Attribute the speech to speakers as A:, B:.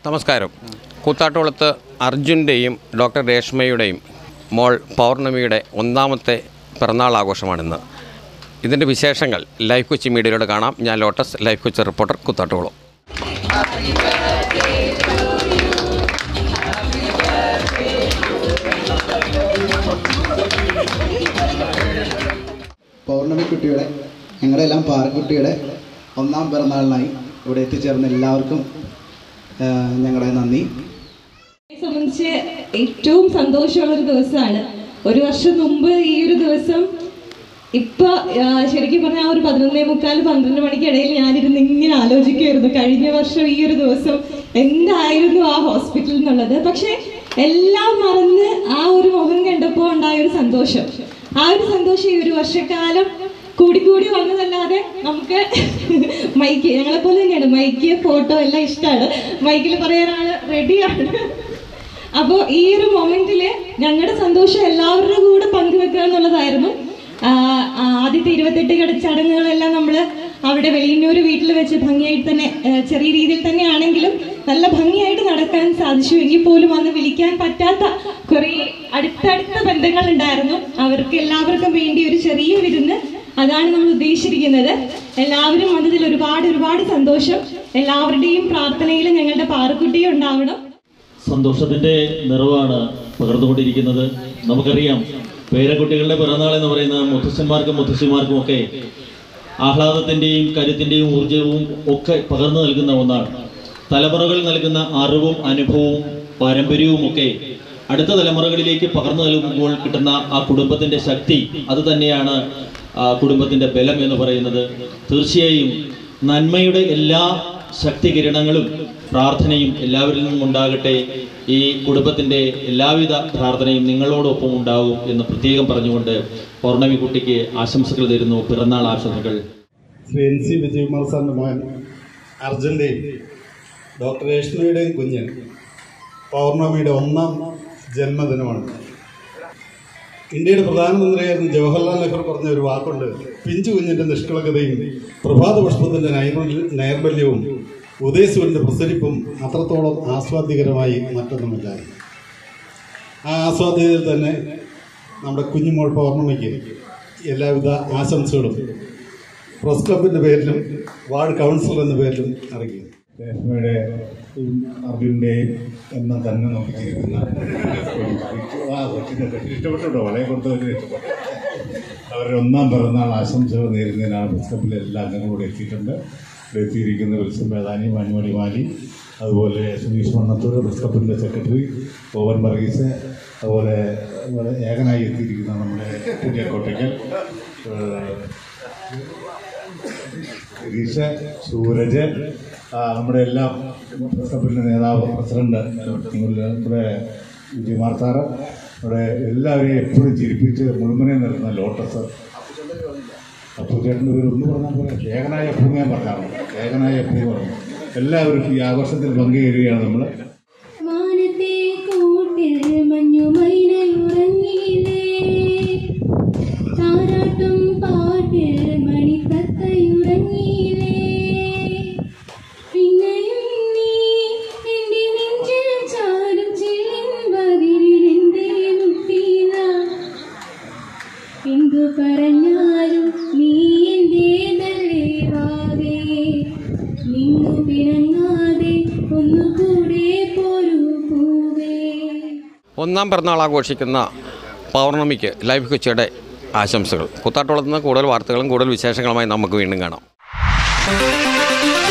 A: നമസ്കാരം കൂത്താട്ടുകുളത്ത് അർജുൻ്റെയും ഡോക്ടർ രേഷ്മയുടെയും മോൾ പൗർണമിയുടെ ഒന്നാമത്തെ പിറന്നാൾ ആഘോഷമാണിന്ന് ഇതിൻ്റെ വിശേഷങ്ങൾ ലൈഫ് കൊച്ചി മീഡിയയിലൂടെ കാണാം ഞാൻ Lotus Life Kochi reporter Koothattukulam
B: Pournami കുട്ടിയുടെ ഞങ്ങളുടെ എല്ലാം പാറക്കുട്ടിയുടെ ഒന്നാം പിറന്നാളിനായി ഇവിടെ എത്തിച്ചേർന്ന എല്ലാവർക്കും ആ, ഞങ്ങളുടെ നന്ദി
C: എന്നെ സംബന്ധിച്ച് ഏറ്റവും സന്തോഷമുള്ള ഒരു ദിവസമാണ് ഒരു വർഷം മുമ്പ് ഈ ഒരു ദിവസം ഇപ്പൊ ആ, ശരിക്കും പറഞ്ഞാൽ ആ ഒരു പതിനൊന്നേ മുക്കാൽ പന്ത്രണ്ട് മണിക്കിടയിൽ ഞാനിരുന്ന് ഇങ്ങനെ ആലോചിക്കുമായിരുന്നു കഴിഞ്ഞ വർഷം ഈ ഒരു ദിവസം എന്തായിരുന്നു ആ ഹോസ്പിറ്റൽ എന്നുള്ളത് പക്ഷെ എല്ലാം മറന്ന് ആ ഒരു മുഖം കണ്ടപ്പോൾ ഉണ്ടായ ഒരു സന്തോഷം ആ ഒരു സന്തോഷം ഈ ഒരു വർഷക്കാലം കൂടിക്കൂടി വന്നതല്ലാതെ നമുക്ക് മൈക്ക് ഞങ്ങളെ പോലെ തന്നെയാണ് മൈക്ക് ഫോട്ടോ എല്ലാം ഇഷ്ടമാണ് മൈക്കിൽ പറയാൻ ആള് റെഡിയാണ് അപ്പോൾ ഈ ഒരു മൊമെന്റില് ഞങ്ങളുടെ സന്തോഷം എല്ലാവരുടെ കൂടെ പങ്കുവെക്കുക എന്നുള്ളതായിരുന്നു ആ, ആ, ആദ്യത്തെ ഇരുപത്തെട്ട് കട ചടങ്ങുകളെല്ലാം നമ്മൾ അവിടെ വെളിയന്നൂർ വീട്ടിൽ വെച്ച് ഭംഗിയായിട്ട് തന്നെ ആ, ചെറിയ രീതിയിൽ തന്നെ ആണെങ്കിലും നല്ല ഭംഗിയായിട്ട് നടക്കാൻ സാധിച്ചു എങ്കിൽ പോലും അന്ന് വിളിക്കാൻ പറ്റാത്ത കുറേ അടുത്തടുത്ത ബന്ധങ്ങൾ ഉണ്ടായിരുന്നു അവർക്ക് എല്ലാവർക്കും വേണ്ടി ഒരു ചെറിയ വിരുന്ന് അതാണ് നമ്മൾ ഉദ്ദേശിച്ചിരിക്കുന്നത് എല്ലാവരും വന്നതിൽ ഒരുപാട് ഒരുപാട് സന്തോഷം എല്ലാവരുടെയും പ്രാർത്ഥനയിൽ ഞങ്ങളുടെ പാറക്കുട്ടിയും ഉണ്ടാവണം
D: സന്തോഷത്തിന്റെ നിറവാണ് പകർന്നുകൊണ്ടിരിക്കുന്നത് നമുക്കറിയാം പേരക്കുട്ടികളുടെ പിറന്നാൾ എന്ന് പറയുന്നത് മുത്തശ്ശന്മാർക്കും മുത്തശ്ശിമാർക്കും ഒക്കെ ആഹ്ലാദത്തിന്റെയും കരുത്തിന്റെയും ഊർജവും ഒക്കെ പകർന്നു നൽകുന്ന ഒന്നാണ് തലമുറകൾ നൽകുന്ന അറിവും അനുഭവവും പാരമ്പര്യവും ഒക്കെ അടുത്ത തലമുറകളിലേക്ക് പകർന്നു നൽകുമ്പോൾ കിട്ടുന്ന ആ കുടുംബത്തിന്റെ ശക്തി അത് തന്നെയാണ് ആ കുടുംബത്തിന്റെ ബലം എന്ന് പറയുന്നത് തീർച്ചയായും നന്മയുടെ എല്ലാ ശക്തി കിരണങ്ങളും പ്രാർത്ഥനയും എല്ലാവരിൽ നിന്നും ഉണ്ടാകട്ടെ ഈ കുടുംബത്തിന്റെ എല്ലാവിധ പ്രാർത്ഥനയും നിങ്ങളോടൊപ്പം ഉണ്ടാകും എന്ന് പ്രത്യേകം പറഞ്ഞുകൊണ്ട് പൗർണമി കുട്ടിക്ക് ആശംസകൾ തരുന്നു പിറന്നാൾ ആശംസകൾ
E: ശ്രീ എൻ സി വിജയകുമാർ സാറിൻ്റെ മകൻ അർജൻ്റെയും ഡോക്ടർ രേഷ്മയുടെയും കുഞ്ഞ് പൗർണമിയുടെ ഒന്നാം ജന്മദിനമാണ് ഇന്ത്യയുടെ പ്രധാനമന്ത്രിയായിരുന്ന ജവഹർലാൽ നെഹ്റു പറഞ്ഞ ഒരു വാക്കുണ്ട് പിഞ്ചു കുഞ്ഞിൻ്റെ നിഷ്കളങ്കതയും പ്രഭാത പുഷ്പത്തിൻ്റെ നൈർമല്യ നൈർമല്യവും ഉദയസൂര്യൻ്റെ പ്രസരിപ്പും അത്രത്തോളം ആസ്വാദ്യകരമായി മറ്റൊന്നുമില്ല ആ ആസ്വാദ്യതയിൽ തന്നെ നമ്മുടെ കുഞ്ഞുമോൾ പൗർണമിക്ക് എല്ലാവിധ ആശംസകളും പ്രസ് ക്ലബിൻ്റെ പേരിലും വാർഡ് കൗൺസിലർ എന്ന പേരിലും അറിയിക്കുന്നു
F: രേഷ്മയുടെ അർജുൻ്റെയും എന്ന തന്നെ നോക്കിയിരിക്കുന്ന ആ കൊച്ചിനെ ഇഷ്ടപ്പെട്ടോ വളരെ കൊടുത്തവർ ഇഷ്ടപ്പെട്ടു അവരുടെ ഒന്നാം പിറന്നാൾ ആശംസകൾ നേരുന്നതിനാണ് പ്രസ് ക്ലബിലെ എല്ലാ അംഗങ്ങളും എത്തിയിട്ടുണ്ട് ഇവിടെ എത്തിയിരിക്കുന്ന വിൽസം മേധാനി മണിമണി മാലി അതുപോലെ സുനീഷ് മണ്ണത്തൂർ പ്രസ് ക്ലബിൻ്റെ സെക്രട്ടറി ഓവൻ വർഗീസ് അതുപോലെ ഇവിടെ ഏകനായി എത്തിയിരിക്കുന്ന നമ്മുടെ പുതിയ കോട്ടയ്ക്കൽ ഏഹ്, ഗിരീഷ് സൂരജ് ആ, നമ്മുടെ എല്ലാ സഭയിലെ നേതാവ് പ്രസിഡന്റ് നമ്മുടെ നമ്മുടെ വിജയകുമാർ സാറ് ഇവിടെ എല്ലാവരെയും എപ്പോഴും ചിരിപ്പിച്ച് മുഴുവനെ നിർത്തുന്ന ലോട്ടസ് അപ്പു ചേട്ടൻ്റെ പേര് ഒന്ന് പറഞ്ഞാൽ പോലെ ഏകനായ അപ്പു ഞാൻ പറഞ്ഞാണ് ഏകനായ അപ്പു പറഞ്ഞു എല്ലാവരും ഈ ആഘോഷത്തിൽ പങ്കുചേരുകയാണ് നമ്മൾ
G: മാനത്തെ കൂട്ടിൽ മഞ്ഞുമൈനയുറങ്ങിയില്ലേ താരാട്ടും പാട്ടിൽ മണിത്തത്തയുറങ്ങിയില്ലേ പിന്നെയും നീ എന്റെ നെഞ്ചിൽ ചാരും ചില്ലിൻ വതിരിൽ എന്തേ മുട്ടിയത എന്തു പറഞ്ഞാലും നീ എന്റേതല്ലേ വാവേ നിന്നു പിണങ്ങാതെ ഒന്നുകൂടെ പോരൂ പൂവേ
A: ഒന്നാം പിറന്നാൾ ആഘോഷിക്കുന്ന പൗർണമിക്ക് ലൈഫ് കൊച്ചിയുടെ ആശംസകൾ കൂത്താട്ടുകുളത്ത് നിന്ന് കൂടുതൽ വാർത്തകളും കൂടുതൽ വിശേഷങ്ങളുമായി നമുക്ക് വീണ്ടും കാണാം